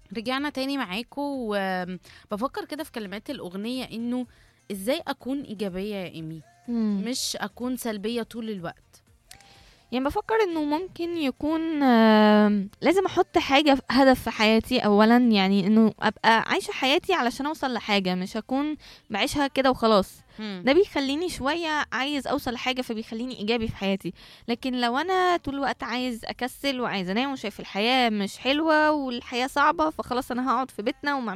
رجعنا تاني معاكم وبفكر كده في كلمات الأغنية إنه إزاي أكون إيجابية يا إيمي مم. مش أكون سلبية طول الوقت يعني بفكر انه ممكن يكون آم، لازم احط حاجه في- هدف في حياتي اولا يعني انه ابقى عايشه حياتي علشان اوصل لحاجه مش اكون بعيشها كده وخلاص مم. ده بيخليني شويه عايز اوصل لحاجه فبيخليني ايجابي في حياتي لكن لو انا طول الوقت عايز اكسل وعايز انام وشايف الحياه مش حلوه والحياه صعبه فخلاص انا هقعد في بيتنا وما